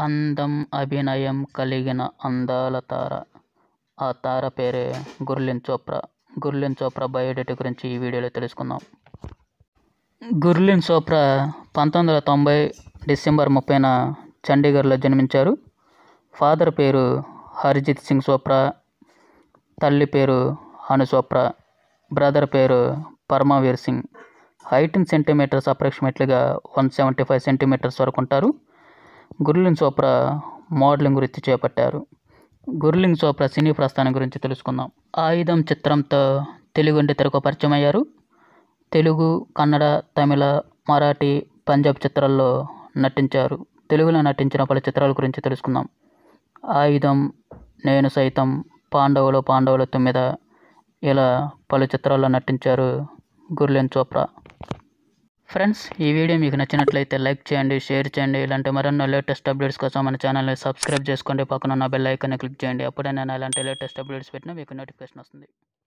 అందం అభినయం కలిగిన అందాల తార ఆ తార పేరే గుర్లిన్ చోప్రా గుర్లిన్ చోప్రా బయోడేటా గురించి ఈ వీడియోలో తెలుసుకుందాం గుర్లిన్ చోప్రా పంతొమ్మిది వందల తొంభై డిసెంబర్ ముప్పైన చండీగఢ్లో జన్మించారు ఫాదర్ పేరు హర్జిత్ సింగ్ చోప్రా తల్లి పేరు అను చోప్రా బ్రదర్ పేరు Paramveer Singh height in centimetres అప్రాక్సిమేట్లీగా వన్ సెవెంటీ ఫైవ్ సెంటీమీటర్స్ వరకు ఉంటారు గుర్లిన్ చోప్రా మోడలింగ్ వృత్తి చేపట్టారు గుర్లింగ్ చోప్రా సినీ ప్రస్థానం గురించి తెలుసుకుందాం ఆయుధం చిత్రంతో తెలుగు ఇంటి తెరకు పరిచయం అయ్యారు తెలుగు కన్నడ తమిళ మరాఠీ పంజాబ్ చిత్రాల్లో నటించారు తెలుగులో నటించిన పలు చిత్రాల గురించి తెలుసుకుందాం ఆయుధం నేను సైతం పాండవులు పాండవుల తొమ్మిద ఇలా పలు చిత్రాల్లో నటించారు గుర్లిన్ చోప్రా ఫ్రెండ్స్ ఈ వీడియో మీకు నచ్చినట్లయితే లైక్ చేయండి షేర్ చేయండి ఇలాంటి మరెన్నో లేటెస్ట్ అప్డేట్స్ కోసం మన ఛానల్ని సబ్స్క్రైబ్ చేసుకోండి పక్కన ఉన్న బెల్ ఐకాన్ని క్లిక్ చేయండి అప్పుడే నేను ఇలాంటి లేటెస్ట్ అప్డేట్స్ పెట్టినా మీకు నోటిఫికేషన్ వస్తుంది